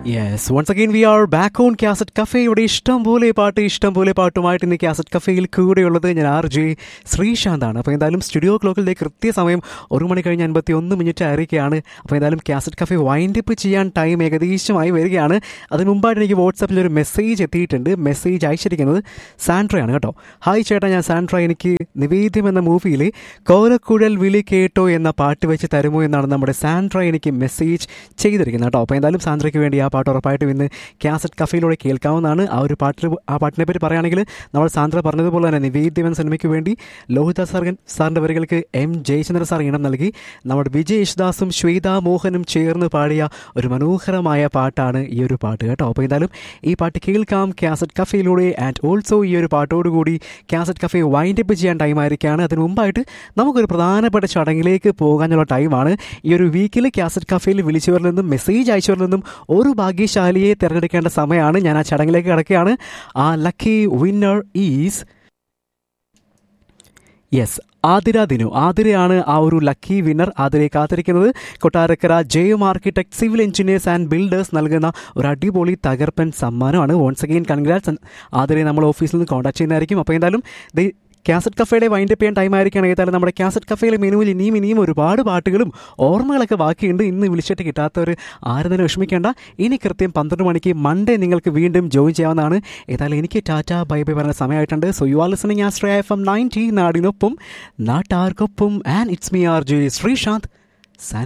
yes once again we are back on cassette cafe ഇവിടെ ഇഷ്ടം പോലെ പാട്ട് ഇഷ്ടം പോലെ പാട്ടുമായിട്ട് ഇന്ന് കാസറ്റ് കഫേയിൽ കൂടെയുള്ളത് ഞാൻ ആർ ജെ ശ്രീശാന്താണ് അപ്പോൾ എന്തായാലും സ്റ്റുഡിയോ ക്ലോക്കിലെ കൃത്യസമയം ഒരു മണി കഴിഞ്ഞ് അൻപത്തി ഒന്ന് മിനിറ്റ് ആയിരിക്കുകയാണ് അപ്പോൾ എന്തായാലും കാസറ്റ് കഫേ വൈൻഡ് അപ്പ് ചെയ്യാൻ ടൈം ഏകദേശമായി വരികയാണ് അതിന് മുമ്പായിട്ട് എനിക്ക് വാട്സാപ്പിൽ ഒരു മെസ്സേജ് എത്തിയിട്ടുണ്ട് മെസ്സേജ് അയച്ചിരിക്കുന്നത് സാൻഡ്രയാണ് കേട്ടോ ഹായ് ചേട്ടാ ഞാൻ സാൻഡ്ര എനിക്ക് നിവേദ്യം എന്ന മൂവിയിൽ കോലക്കുഴൽ വിളി കേട്ടോ എന്ന പാട്ട് വെച്ച് തരുമോ എന്നാണ് നമ്മുടെ സാൻഡ്ര എനിക്ക് മെസ്സേജ് ചെയ്തിരിക്കുന്നത് കേട്ടോ അപ്പോൾ എന്തായാലും സാൻഡ്രയ്ക്ക് വേണ്ടി ആ പാട്ട് ഉറപ്പായിട്ടും ഇന്ന് കാസറ്റ് കഫയിലൂടെ കേൾക്കാവുന്നതാണ് ആ ഒരു പാട്ടിൽ ആ പാട്ടിനെ പറ്റി പറയുകയാണെങ്കിൽ നമ്മൾ സാന്ദ്ര പറഞ്ഞതുപോലെ തന്നെ നിവേദ്യം എന്ന സിനിമയ്ക്ക് വേണ്ടി ലോഹിതാസ് സാർ സാറിൻ്റെ വരികൾക്ക് എം ജയചന്ദ്ര സാർ ഈണം നൽകി നമ്മുടെ വിജയ് യേശുദാസും ശ്വേതാ മോഹനും ചേർന്ന് പാടിയ ഒരു മനോഹരമായ പാട്ടാണ് ഈ ഒരു പാട്ട് കേട്ടോ അപ്പോൾ എന്തായാലും ഈ പാട്ട് കേൾക്കാം കാസറ്റ് കഫയിലൂടെ ആൻഡ് ഓൾസോ ഈ ഒരു പാട്ടോടുകൂടി കാസറ്റ് കഫേ വൈൻഡ് അപ്പ് ചെയ്യാൻ ടൈം ആയിരിക്കുകയാണ് അതിന് മുമ്പായിട്ട് നമുക്കൊരു പ്രധാനപ്പെട്ട ചടങ്ങിലേക്ക് പോകാനുള്ള ടൈമാണ് ഈ ഒരു വീക്കിൽ കാസറ്റ് കഫേയിൽ വിളിച്ചവരിൽ നിന്നും മെസ്സേജ് അയച്ചവരിൽ നിന്നും ഒരു ഭാഗ്യശാലിയെ തിരഞ്ഞെടുക്കേണ്ട സമയമാണ് ഞാൻ ആ ചടങ്ങിലേക്ക് കിടക്കുകയാണ് ആ lucky winner is yes Athira Dinu ആതിരയാണ് ആ ഒരു ലക്കി വിന്നർ ആതിരയെ കാത്തിരിക്കുന്നത് Kottarakkara Jayam architect civil engineers and builders നൽകുന്ന ഒരു അടിപൊളി തകർപ്പൻ സമ്മാനമാണ് വൺസ് അഗെയിൻ കൺഗ്രാറ്റ്സ് ആതിരയെ നമ്മൾ ഓഫീസിൽ നിന്ന് കോൺടാക്ട് ചെയ്യുന്നതായിരിക്കും അപ്പോൾ എന്തായാലും ദേ കാസറ്റ് കഫേയുടെ വൈൻഡ് അപ്പ് ചെയ്യാൻ ടൈം ആയിരിക്കുകയാണെങ്കിൽ ഏതായാലും നമ്മുടെ കാസറ്റ് കഫേയിലെ മെനുവിൽ ഇനിയും ഇനിയും ഒരുപാട് പാട്ടുകളും ഓർമ്മകളൊക്കെ ബാക്കിയുണ്ട് ഇന്ന് വിളിച്ചിട്ട് കിട്ടാത്തവർ ആരും തന്നെ വിഷമിക്കേണ്ട ഇനി കൃത്യം പന്ത്രണ്ട് മണിക്ക് മൺഡേ നിങ്ങൾക്ക് വീണ്ടും ജോയിൻ ചെയ്യാവുന്നതാണ് ഏതായാലും എനിക്ക് ടാറ്റ ബൈ ബൈ പറയുന്ന സമയമായിട്ടുണ്ട് സോ യു ആർ ലിസണിങ് ആസ്ട്രയ എഫ് എം നയൻറ്റി നാടിനൊപ്പം നാട്ടാർക്കൊപ്പം and it's me R J Sreesanth